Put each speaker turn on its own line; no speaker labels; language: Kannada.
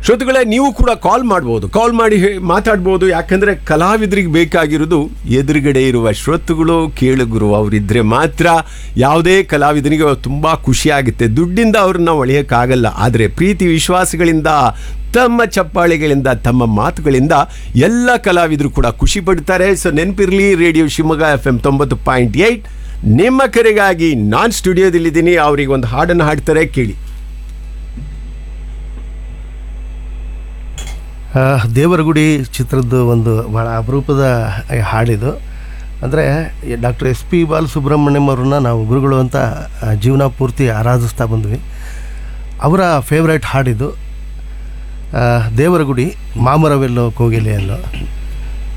ಶ್ರೋತೃಗಳೇ ನೀವು ಕೂಡ ಕಾಲ್ ಮಾಡ್ಬೋದು ಕಾಲ್ ಮಾಡಿ ಹೇ- ಮಾತಾಡ್ಬೋದು ಯಾಕಂದ್ರೆ ಕಲಾವಿದರಿಗೆ ಬೇಕಾಗಿರೋದು ಎದುರುಗಡೆ ಇರುವ ಶ್ರೋತೃಗಳು ಕೇಳುಗರು ಅವರಿದ್ರೆ ಮಾತ್ರ ಯಾವುದೇ ಕಲಾವಿದನಿಗೆ ತುಂಬ ಖುಷಿಯಾಗುತ್ತೆ ದುಡ್ಡಿಂದ ಅವ್ರನ್ನ ಒಳೆಯೋಕ್ಕಾಗಲ್ಲ ಆದರೆ ಪ್ರೀತಿ ವಿಶ್ವಾಸಗಳಿಂದ ತಮ್ಮ ಚಪ್ಪಾಳೆಗಳಿಂದ ತಮ್ಮ ಮಾತುಗಳಿಂದ ಎಲ್ಲ ಕಲಾವಿದರು ಕೂಡ ಖುಷಿ ಪಡ್ತಾರೆ ಸೊ ನೆನಪಿರ್ಲಿ ರೇಡಿಯೋ ಶಿವಮೊಗ್ಗ ಎಫ್ ಎಂ ತೊಂಬತ್ತು ಪಾಯಿಂಟ್ ಏಯ್ಟ್ ನಿಮ್ಮ ಕರೆಗಾಗಿ ನಾನು ಸ್ಟುಡಿಯೋದಲ್ಲಿದ್ದೀನಿ ಅವ್ರಿಗೆ ಒಂದು ಹಾಡನ್ನು ಹಾಡ್ತಾರೆ ಕೇಳಿ
ಆ, ದೇವರಗುಡಿ ಚಿತ್ರದ್ದು ಒಂದು ಭಾಳ ಅಪರೂಪದ ಹಾಡಿದು ಅಂದರೆ ಡಾಕ್ಟರ್ ಎಸ್ ಪಿ ಬಾಲಸುಬ್ರಹ್ಮಣ್ಯಂ ಅವ್ರನ್ನ ನಾವು ಗುರುಗಳು ಅಂತ ಆ, ಜೀವನ ಪೂರ್ತಿ ಆರಾಧಿಸ್ತಾ ಬಂದ್ವಿ ಅವರ ಫೇವ್ರೇಟ್ ಹಾಡಿದು ಆ, ದೇವರಗುಡಿ ಮಾಮರವೆಲ್ಲೋ ಕೋಗಿಲೆಯಲ್ಲೋ